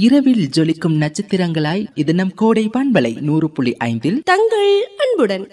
இரவில் ஜொலிக்கும் நட்சத்திரங்களாய் இது நம் கோடை பண்பலை நூறு புள்ளி ஐந்தில் தங்கள் அன்புடன்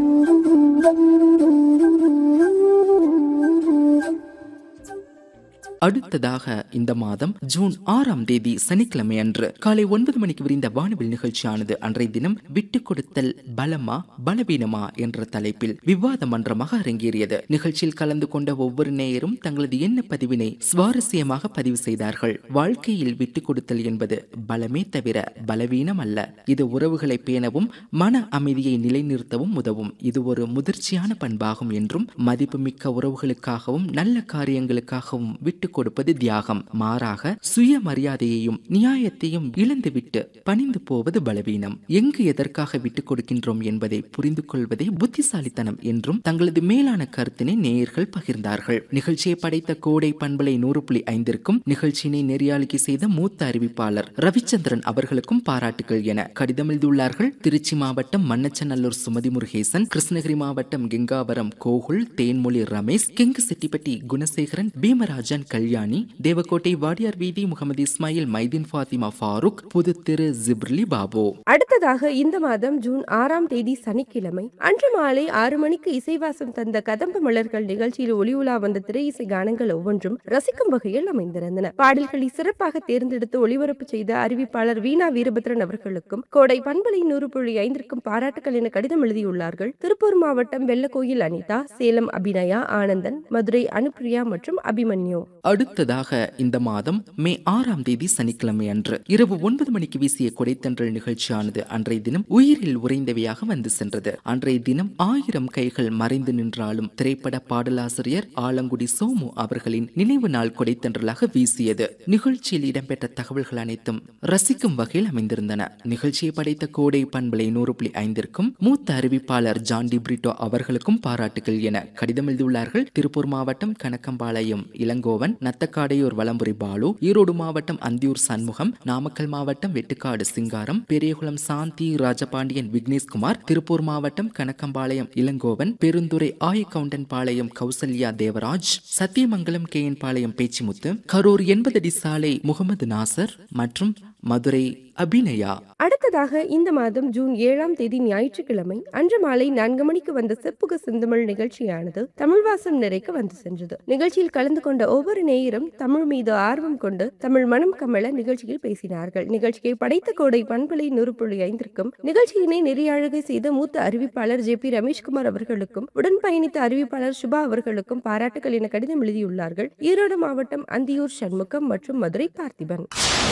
அடுத்ததாக இந்த மாதம் ஜூன் ஆறாம் தேதி சனிக்கிழமை அன்று காலை ஒன்பது மணிக்கு விரிந்த வானவில் நிகழ்ச்சியானது அன்றைய தினம் விட்டு கொடுத்தல் பலமா பலவீனமா என்ற தலைப்பில் விவாத மன்றமாக அரங்கேறியது நிகழ்ச்சியில் கலந்து கொண்ட ஒவ்வொரு நேயரும் தங்களது எண்ண பதிவினை சுவாரஸ்யமாக பதிவு செய்தார்கள் வாழ்க்கையில் விட்டு கொடுத்தல் என்பது பலமே தவிர பலவீனம் அல்ல இது உறவுகளை பேணவும் மன அமைதியை நிலைநிறுத்தவும் உதவும் இது ஒரு முதிர்ச்சியான பண்பாகும் என்றும் மதிப்புமிக்க உறவுகளுக்காகவும் நல்ல காரியங்களுக்காகவும் விட்டு கொடுப்பது தியாகம் மாறாக சுய மரியாதையையும் நியாயத்தையும் இழந்துவிட்டு பணிந்து போவது பலவீனம் எங்கு எதற்காக விட்டுக் கொடுக்கின்றோம் என்பதை புரிந்து கொள்வதே புத்திசாலித்தனம் என்றும் தங்களது மேலான கருத்தினை நேயர்கள் பகிர்ந்தார்கள் நிகழ்ச்சியை படைத்த கோடை பண்பலை நூறு புள்ளி ஐந்திற்கும் நிகழ்ச்சியினை நெறியாளிக்கை செய்த மூத்த அறிவிப்பாளர் ரவிச்சந்திரன் அவர்களுக்கும் பாராட்டுகள் என கடிதம் எழுதியுள்ளார்கள் திருச்சி மாவட்டம் மன்னச்சநல்லூர் சுமதி முருகேசன் கிருஷ்ணகிரி மாவட்டம் கெங்காவரம் கோகுல் தேன்மொழி ரமேஷ் கெங்கு செட்டிப்பட்டி குணசேகரன் பீமராஜன் கல்யாணி தேவக்கோட்டை வாடியார் வீதி முகமது இஸ்மாயில் மைதீன் ஃபாத்திமா ஃபாரூக் புது திரு ஜிப்ரிலி பாபு அடுத்ததாக இந்த மாதம் ஜூன் ஆறாம் தேதி சனிக்கிழமை அன்று மாலை ஆறு மணிக்கு இசைவாசம் தந்த கதம்ப மலர்கள் நிகழ்ச்சியில் ஒளி உலா வந்த திரை இசை கானங்கள் ஒவ்வொன்றும் ரசிக்கும் வகையில் அமைந்திருந்தன பாடல்களை சிறப்பாக தேர்ந்தெடுத்து ஒளிபரப்பு செய்த அறிவிப்பாளர் வீணா வீரபத்ரன் அவர்களுக்கும் கோடை பண்பலை நூறு புள்ளி ஐந்திற்கும் பாராட்டுகள் என கடிதம் எழுதியுள்ளார்கள் திருப்பூர் மாவட்டம் வெள்ளக்கோயில் அனிதா சேலம் அபிநயா ஆனந்தன் மதுரை அனுப்பிரியா மற்றும் அபிமன்யு அடுத்ததாக இந்த மாதம் மே ஆறாம் தேதி சனிக்கிழமை அன்று இரவு ஒன்பது மணிக்கு வீசிய கொடைத்தன்றல் நிகழ்ச்சியானது அன்றைய தினம் உயிரில் உறைந்தவையாக வந்து சென்றது அன்றைய தினம் ஆயிரம் கைகள் மறைந்து நின்றாலும் திரைப்பட பாடலாசிரியர் ஆலங்குடி சோமு அவர்களின் நினைவு நாள் கொடைத்தன்றலாக வீசியது நிகழ்ச்சியில் இடம்பெற்ற தகவல்கள் அனைத்தும் ரசிக்கும் வகையில் அமைந்திருந்தன நிகழ்ச்சியை படைத்த கோடை பண்பலை நூறு புள்ளி ஐந்திற்கும் மூத்த அறிவிப்பாளர் ஜான் டி பிரிட்டோ அவர்களுக்கும் பாராட்டுகள் என கடிதம் எழுதியுள்ளார்கள் திருப்பூர் மாவட்டம் கணக்கம்பாளையம் இளங்கோவன் நத்தக்காடையூர் வலம்புரி பாலு ஈரோடு மாவட்டம் அந்தியூர் சண்முகம் நாமக்கல் மாவட்டம் வெட்டுக்காடு சிங்காரம் பெரியகுளம் சாந்தி ராஜபாண்டியன் விக்னேஷ்குமார் திருப்பூர் மாவட்டம் கணக்கம்பாளையம் இளங்கோவன் பெருந்துறை ஆயக்கவுண்டன் பாளையம் கௌசல்யா தேவராஜ் சத்தியமங்கலம் கே என் பாளையம் பேச்சிமுத்து கரூர் எண்பதடி சாலை முகமது நாசர் மற்றும் மதுரை அபிநயா அடுத்ததாக இந்த மாதம் ஜூன் ஏழாம் தேதி ஞாயிற்றுக்கிழமை அன்று மாலை நான்கு மணிக்கு வந்த செப்புக சிந்தமிழ் நிகழ்ச்சியானது தமிழ் வாசம் நிறைக்க வந்து சென்றது நிகழ்ச்சியில் கலந்து கொண்ட ஒவ்வொரு நேயரும் தமிழ் மீது ஆர்வம் கொண்டு தமிழ் மனம் கமல நிகழ்ச்சியில் பேசினார்கள் நிகழ்ச்சியை படைத்த கோடை பண்பலை நூறு புள்ளி ஐந்திற்கும் நிகழ்ச்சியினை நெறியாழுகை செய்த மூத்த அறிவிப்பாளர் ஜே பி ரமேஷ்குமார் அவர்களுக்கும் உடன் பயணித்த அறிவிப்பாளர் சுபா அவர்களுக்கும் பாராட்டுகள் என கடிதம் எழுதியுள்ளார்கள் ஈரோடு மாவட்டம் அந்தியூர் சண்முகம் மற்றும் மதுரை பார்த்திபன்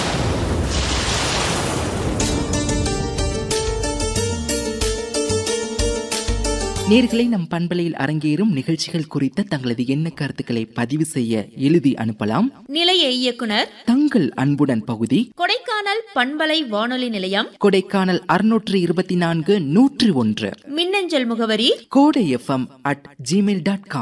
நேர்களை நம் பண்பலையில் அரங்கேறும் நிகழ்ச்சிகள் குறித்த தங்களது எண்ண கருத்துக்களை பதிவு செய்ய எழுதி அனுப்பலாம் நிலைய இயக்குனர் தங்கள் அன்புடன் பகுதி கொடைக்கானல் பண்பலை வானொலி நிலையம் கொடைக்கானல் அறுநூற்று இருபத்தி நான்கு நூற்றி ஒன்று மின்னஞ்சல் முகவரி Kodai FM at Gmail dot com